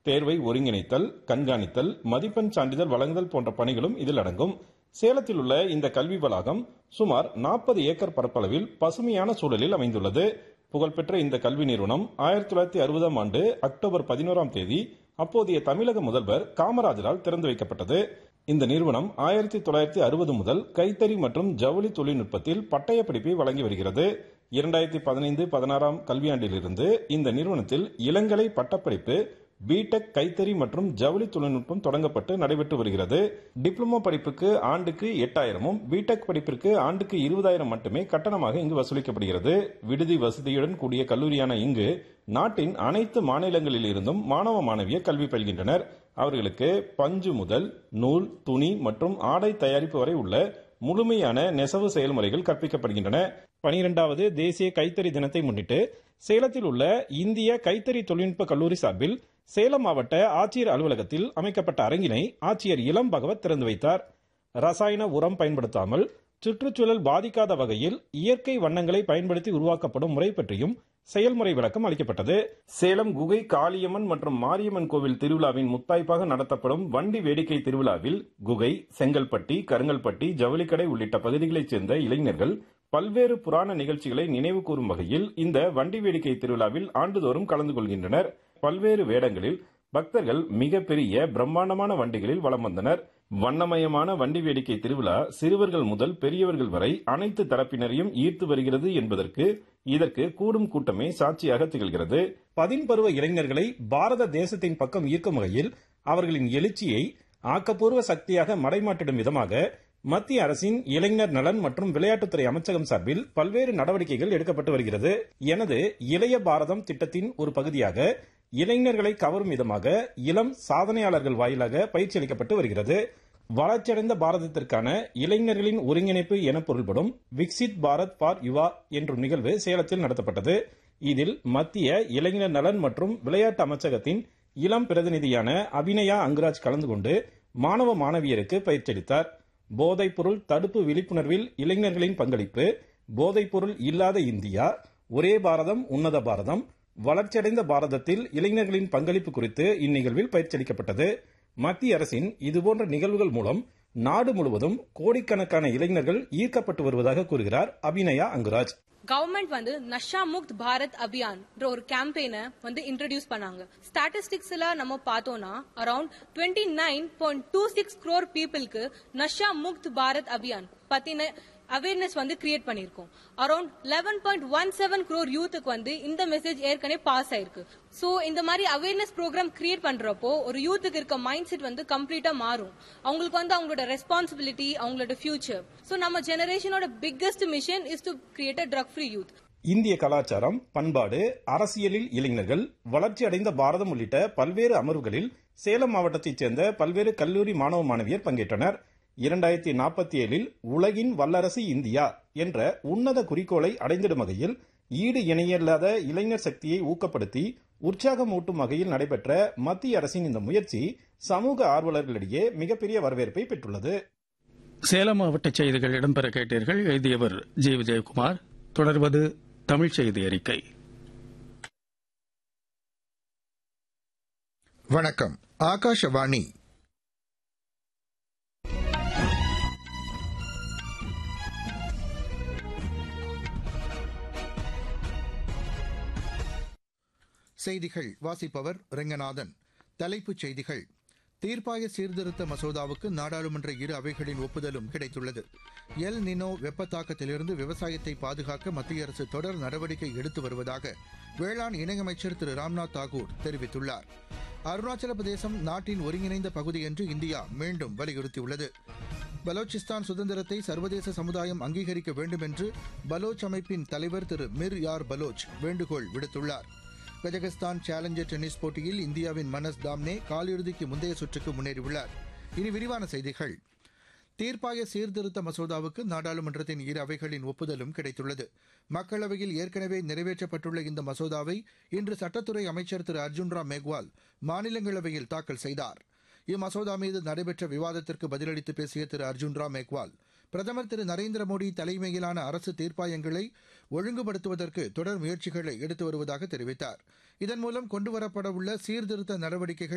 தேர்வை ஒருங்கிணைத்தல் கண்காணித்தல் மதிப்பெண் சான்றிதழ் வழங்குதல் போன்ற பணிகளும் இதில் அடங்கும் சேலத்தில் உள்ள இந்த கல்வி வளாகம் சுமார் நாற்பது ஏக்கர் பரப்பளவில் பசுமையான சூழலில் அமைந்துள்ளது புகழ்பெற்ற இந்த கல்வி நிறுவனம் ஆயிரத்தி தொள்ளாயிரத்தி அறுபதாம் ஆண்டு அக்டோபர் பதினோராம் தேதி அப்போதைய தமிழக முதல்வர் காமராஜரால் திறந்து வைக்கப்பட்டது இந்த நிறுவனம் ஆயிரத்தி தொள்ளாயிரத்தி அறுபது முதல் கைத்தறி மற்றும் ஜவுளி தொழில்நுட்பத்தில் பட்டய படிப்பை வழங்கி வருகிறது இரண்டாயிரத்தி பதினைந்து பதினாறாம் கல்வியாண்டிலிருந்து இந்த நிறுவனத்தில் இளங்கலை பட்டப்படிப்பு பிடெக் கைத்தறி மற்றும் ஜவுளி தொழில்நுட்பம் தொடங்கப்பட்டு நடைபெற்று வருகிறது டிப்ளமோ படிப்புக்கு ஆண்டுக்கு எட்டாயிரமும் பிடெக் படிப்பிற்கு ஆண்டுக்கு இருபதாயிரம் மட்டுமே கட்டணமாக இங்கு வசூலிக்கப்படுகிறது விடுதி வசதியுடன் கூடிய கல்லூரியான இங்கு நாட்டின் அனைத்து மாநிலங்களில் இருந்தும் மாணவ மாணவியர் கல்வி பயில்கின்றனர் அவர்களுக்கு பஞ்சு முதல் நூல் துணி மற்றும் ஆடை தயாரிப்பு வரை உள்ள முழுமையான நெசவு செயல்முறைகள் கற்பிக்கப்படுகின்றன பனிரெண்டாவது தேசிய கைத்தறி தினத்தை முன்னிட்டு சேலத்தில் உள்ள இந்திய கைத்தறி தொழில்நுட்ப கல்லூரி சார்பில் சேலம் மாவட்ட ஆட்சியர் அலுவலகத்தில் அமைக்கப்பட்ட அரங்கினை ஆட்சியர் இளம் பகவத் திறந்து வைத்தார் ரசாயன உரம் பயன்படுத்தாமல் சுற்றுச்சூழல் பாதிக்காத வகையில் இயற்கை வண்ணங்களை பயன்படுத்தி உருவாக்கப்படும் முறை பற்றியும் செயல்முறை விளக்கம் அளிக்கப்பட்டது சேலம் குகை காளியம்மன் மற்றும் மாரியம்மன் கோவில் திருவிழாவின் முத்தாய்ப்பாக நடத்தப்படும் வண்டி வேடிக்கை திருவிழாவில் குகை செங்கல்பட்டி கருங்கல்பட்டி ஜவுளிக்கடை உள்ளிட்ட பகுதிகளைச் சேர்ந்த இளைஞர்கள் பல்வேறு புராண நிகழ்ச்சிகளை நினைவு கூறும் வகையில் இந்த வண்டி வேடிக்கை திருவிழாவில் ஆண்டுதோறும் கலந்து கொள்கின்றனர் பல்வேறு வேடங்களில் பக்தர்கள் மிகப்பெரிய பிரம்மாண்டமான வண்டிகளில் வலம் வந்தனர் வண்ணமயமான வண்டி வேடிக்கை திருவிழா சிறுவர்கள் முதல் பெரியவர்கள் வரை அனைத்து தரப்பினரையும் ஈர்த்து வருகிறது என்பதற்கு இதற்கு கூடும் கூட்டமே சாட்சியாக திகழ்கிறது பதின்பருவ இளைஞர்களை பாரத தேசத்தின் பக்கம் ஈர்க்கும் வகையில் அவர்களின் எழுச்சியை ஆக்கப்பூர்வ சக்தியாக மடைமாட்டிடும் விதமாக மத்திய அரசின் இளைஞர் நலன் மற்றும் விளையாட்டுத்துறை அமைச்சகம் சார்பில் பல்வேறு நடவடிக்கைகள் எடுக்கப்பட்டு வருகிறது எனது இளைய பாரதம் திட்டத்தின் ஒரு பகுதியாக இளைஞர்களை கவரும் விதமாக இளம் சாதனையாளர்கள் வாயிலாக பயிற்சி அளிக்கப்பட்டு வருகிறது வளர்ச்சியடைந்த பாரதத்திற்கான இளைஞர்களின் ஒருங்கிணைப்பு என பொருள்படும் விக்சித் பாரத் ஃபார் யுவா என்ற நிகழ்வு சேலத்தில் நடத்தப்பட்டது இதில் மத்திய இளைஞர் நலன் மற்றும் விளையாட்டு அமைச்சகத்தின் இளம் பிரதிநிதியான அபிநயா அங்குராஜ் கலந்து கொண்டு மாணவ மாணவியருக்கு பயிற்சியளித்தார் போதைப் பொருள் தடுப்பு விழிப்புணர்வில் இளைஞர்களின் பங்களிப்பு போதைப் பொருள் இல்லாத இந்தியா ஒரே பாரதம் உன்னத பாரதம் வளர்ச்சியடைந்த பாரதத்தில் இளைஞர்களின் பங்களிப்பு குறித்து இந்நிகழ்வில் பயிற்சியளிக்கப்பட்டது மத்திய அரசின் இதுபோன்ற நிகழ்வுகள் மூலம் நாடு முழுவதும் கோடிக்கணக்கான இளைஞர்கள் ஈர்க்கப்பட்டு வருவதாக கூறுகிறார் அபிநயா அங்குராஜ் கவர்மெண்ட் வந்து நஷா முக்த் பாரத் அபியான் ஒரு கேம்பெயினை வந்து இன்ட்ரடியூஸ் பண்ணாங்க ஸ்டாட்டிஸ்டிக்ஸ்ல நம்ம பார்த்தோம்னா around twenty nine point two six crore பீப்புளுக்கு நஷா முக்த் பாரத் அபியான் பத்தின அவேர்னஸ் வந்து கிரியேட் பண்ணிருக்கோம் around eleven point one seven crore யூத்துக்கு வந்து இந்த மெசேஜ் ஏற்கனவே பாஸ் ஆயிருக்கு ஸோ இந்த மாதிரி அவேர்னஸ் ப்ரோக்ராம் கிரியேட் பண்றப்போ ஒரு யூத்துக்கு இருக்க மைண்ட் செட் வந்து கம்ப்ளீட்டா மாறும் அவங்களுக்கு வந்து அவங்களோட ரெஸ்பான்சிபிலிட்டி அவங்களோட ஃபியூச்சர் ஸோ நம்ம ஜெனரேஷனோட biggest mission is to create a drug free youth இந்திய கலாச்சாரம் பண்பாடு அரசியலில் இளைஞர்கள் வளர்ச்சி அடைந்த பாரதம் உள்ளிட்ட பல்வேறு அமர்வுகளில் சேலம் மாவட்டத்தைச் சேர்ந்த பல்வேறு கல்லூரி மாணவ மாணவியர் பங்கேற்றனர் இரண்டாயிரத்தி நாற்பத்தி ஏழில் உலகின் வல்லரசு இந்தியா என்ற உன்னத குறிக்கோளை அடைந்திடும் வகையில் ஈடு இணையில்லாத இளைஞர் சக்தியை ஊக்கப்படுத்தி உற்சாகமூட்டும் வகையில் நடைபெற்ற மத்திய அரசின் இந்த முயற்சி சமூக ஆர்வலர்களிடையே மிகப்பெரிய வரவேற்பை பெற்றுள்ளது சேலம் மாவட்ட செய்திகள் இடம்பெற கேட்டீர்கள் எழுதியவர் ஜி விஜயகுமார் தொடர்வது தமிழ் செய்தி அறிக்கை வணக்கம் ஆகாஷவாணி செய்திகள் வாசிப்பவர் ரெங்கநாதன் தலைப்புச் செய்திகள் தீர்ப்பாய சீர்திருத்த மசோதாவுக்கு நாடாளுமன்ற இரு அவைகளின் ஒப்புதலும் கிடைத்துள்ளது எல் நினோ வெப்பத்தாக்கத்திலிருந்து விவசாயத்தை பாதுகாக்க மத்திய அரசு தொடர் நடவடிக்கை எடுத்து வருவதாக வேளாண் இணையமைச்சர் திரு ராம்நாத் தாகூர் தெரிவித்துள்ளார் அருணாச்சல பிரதேசம் நாட்டின் ஒருங்கிணைந்த பகுதி என்று இந்தியா மீண்டும் வலியுறுத்தியுள்ளது பலோச்சிஸ்தான் சுதந்திரத்தை சர்வதேச சமுதாயம் அங்கீகரிக்க வேண்டும் என்று பலோச் அமைப்பின் தலைவர் திரு மிர் யார் பலோச் வேண்டுகோள் விடுத்துள்ளார் கஜகஸ்தான் சேலஞ்சர் டென்னிஸ் போட்டியில் இந்தியாவின் மனஸ் தாம்னே காலிறுதிக்கு முந்தைய சுற்றுக்கு முன்னேறியுள்ளார் இனி விரிவான செய்திகள் தீர்ப்பாய சீர்திருத்த மசோதாவுக்கு நாடாளுமன்றத்தின் இரு அவைகளின் ஒப்புதலும் கிடைத்துள்ளது மக்களவையில் ஏற்கனவே நிறைவேற்றப்பட்டுள்ள இந்த மசோதாவை இன்று சட்டத்துறை அமைச்சர் திரு அர்ஜுன் ராம் மேக்வால் மாநிலங்களவையில் தாக்கல் செய்தார் இம்மசோதா மீது நடைபெற்ற விவாதத்திற்கு பதிலளித்து பேசிய திரு அர்ஜுன் ராம் மேக்வால் பிரதமர் திரு நரேந்திர மோடி தலைமையிலான அரசு தீர்ப்பாயங்களை ஒழுங்குபடுத்துவதற்கு தொடர் முயற்சிகளை எடுத்து வருவதாக தெரிவித்தார் இதன் மூலம் கொண்டுவரப்படவுள்ள சீர்திருத்த நடவடிக்கைகள்